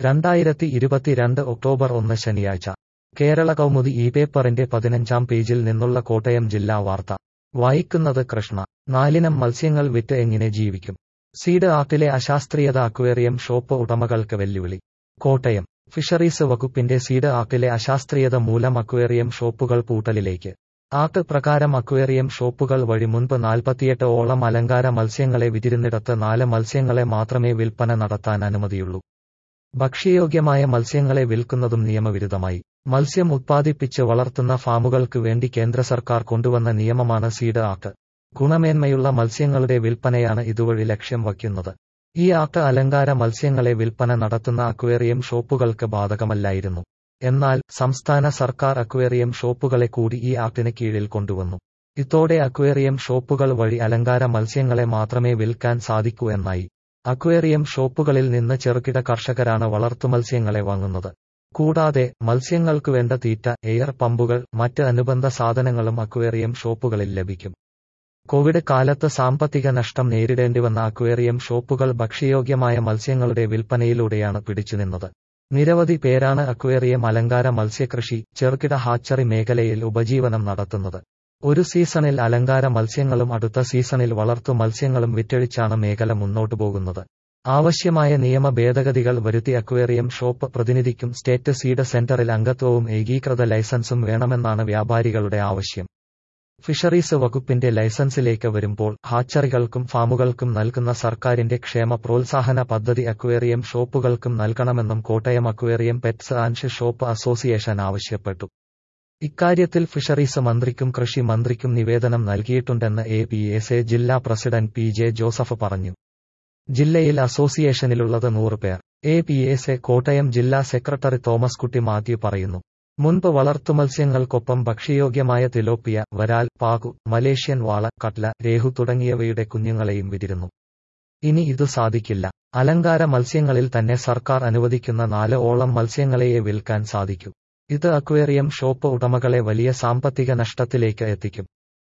രണ്ടായിരത്തി ഇരുപത്തിരണ്ട് ഒക്ടോബർ ഒന്ന് ശനിയാഴ്ച കേരള കൗമുദി ഈ പേപ്പറിന്റെ പതിനഞ്ചാം പേജിൽ നിന്നുള്ള കോട്ടയം ജില്ലാ വാർത്ത വായിക്കുന്നത് കൃഷ്ണ നാലിനം മത്സ്യങ്ങൾ വിറ്റ് എങ്ങനെ ജീവിക്കും സീഡ് ആർട്ടിലെ അശാസ്ത്രീയത അക്വേറിയം ഷോപ്പ് ഉടമകൾക്ക് വെല്ലുവിളി കോട്ടയം ഫിഷറീസ് വകുപ്പിന്റെ സീഡ് ആർട്ടിലെ അശാസ്ത്രീയത മൂലം അക്വേറിയം ഷോപ്പുകൾ പൂട്ടലിലേക്ക് ആക്ട് പ്രകാരം അക്വേറിയം ഷോപ്പുകൾ വഴി മുൻപ് നാൽപ്പത്തിയെട്ട് ഓളം അലങ്കാര മത്സ്യങ്ങളെ വിതിരുന്നിടത്ത് നാല് മത്സ്യങ്ങളെ മാത്രമേ വിൽപ്പന നടത്താൻ അനുമതിയുള്ളൂ ഭക്ഷ്യയോഗ്യമായ മത്സ്യങ്ങളെ വിൽക്കുന്നതും നിയമവിരുദ്ധമായി മത്സ്യം ഉത്പാദിപ്പിച്ച് വളർത്തുന്ന ഫാമുകൾക്ക് വേണ്ടി കേന്ദ്ര സർക്കാർ കൊണ്ടുവന്ന നിയമമാണ് സീഡ് ആക്ട് ഗുണമേന്മയുള്ള മത്സ്യങ്ങളുടെ വിൽപ്പനയാണ് ഇതുവഴി ലക്ഷ്യം വയ്ക്കുന്നത് ഈ ആക്ട് അലങ്കാര മത്സ്യങ്ങളെ വിൽപ്പന നടത്തുന്ന അക്വേറിയം ഷോപ്പുകൾക്ക് ബാധകമല്ലായിരുന്നു എന്നാൽ സംസ്ഥാന സർക്കാർ അക്വേറിയം ഷോപ്പുകളെ കൂടി ഈ ആക്ടിന് കീഴിൽ കൊണ്ടുവന്നു ഇതോടെ അക്വേറിയം ഷോപ്പുകൾ വഴി അലങ്കാര മത്സ്യങ്ങളെ മാത്രമേ വിൽക്കാൻ സാധിക്കൂ എന്നായി അക്വേറിയം ഷോപ്പുകളിൽ നിന്ന് ചെറുകിട കർഷകരാണ് വളർത്തുമത്സ്യങ്ങളെ വാങ്ങുന്നത് കൂടാതെ മത്സ്യങ്ങൾക്ക് വേണ്ട തീറ്റ എയർ പമ്പുകൾ മറ്റ് അനുബന്ധ സാധനങ്ങളും അക്വേറിയം ഷോപ്പുകളിൽ ലഭിക്കും കോവിഡ് കാലത്ത് സാമ്പത്തിക നഷ്ടം നേരിടേണ്ടിവന്ന അക്വേറിയം ഷോപ്പുകൾ ഭക്ഷ്യയോഗ്യമായ മത്സ്യങ്ങളുടെ വിൽപ്പനയിലൂടെയാണ് പിടിച്ചുനിന്നത് നിരവധി പേരാണ് അക്വേറിയം അലങ്കാര മത്സ്യകൃഷി ചെറുകിട ഹാച്ചറി മേഖലയിൽ ഉപജീവനം നടത്തുന്നത് ഒരു സീസണിൽ അലങ്കാര മത്സ്യങ്ങളും അടുത്ത സീസണിൽ വളർത്തു മത്സ്യങ്ങളും വിറ്റഴിച്ചാണ് മേഖല മുന്നോട്ടു പോകുന്നത് ആവശ്യമായ നിയമ ഭേദഗതികൾ വരുത്തി അക്വേറിയം ഷോപ്പ് പ്രതിനിധിക്കും സ്റ്റേറ്റ് സീഡ് സെന്ററിൽ അംഗത്വവും ഏകീകൃത ലൈസൻസും വേണമെന്നാണ് വ്യാപാരികളുടെ ആവശ്യം ഫിഷറീസ് വകുപ്പിന്റെ ലൈസൻസിലേക്ക് വരുമ്പോൾ ഹാച്ചറികൾക്കും ഫാമുകൾക്കും നൽകുന്ന സർക്കാരിന്റെ ക്ഷേമ പ്രോത്സാഹന പദ്ധതി അക്വേറിയം ഷോപ്പുകൾക്കും നൽകണമെന്നും Kottayam aquarium pets and shop association ആവശ്യപ്പെട്ടു ഇക്കാര്യത്തിൽ ഫിഷറീസ് മന്ത്രിക്കും കൃഷി മന്ത്രിക്കും നിവേദനം നൽകിയിട്ടുണ്ടെന്ന് എ പി എസ് എ ജില്ലാ പ്രസിഡന്റ് പി ജെ ജോസഫ് പറഞ്ഞു ജില്ലയിൽ അസോസിയേഷനിലുള്ളത് നൂറ് പേർ A P S A Kottayam ജില്ലാ സെക്രട്ടറി തോമസ് കുട്ടി മാത്യു പറയുന്നു മുൻപ് വളർത്തുമത്സ്യങ്ങൾക്കൊപ്പം ഭക്ഷ്യയോഗ്യമായ തിലോപ്പിയ വരാൽ പാകു മലേഷ്യൻ വാള കട്ല രേഹു തുടങ്ങിയവയുടെ കുഞ്ഞുങ്ങളെയും വിതിരുന്നു ഇനി ഇത് സാധിക്കില്ല അലങ്കാര മത്സ്യങ്ങളിൽ തന്നെ സർക്കാർ അനുവദിക്കുന്ന നാല് ഓളം മത്സ്യങ്ങളെയേ വിൽക്കാൻ സാധിക്കൂ ഇത് അക്വേറിയം ഷോപ്പ് ഉടമകളെ വലിയ സാമ്പത്തിക നഷ്ടത്തിലേക്ക് എത്തിക്കും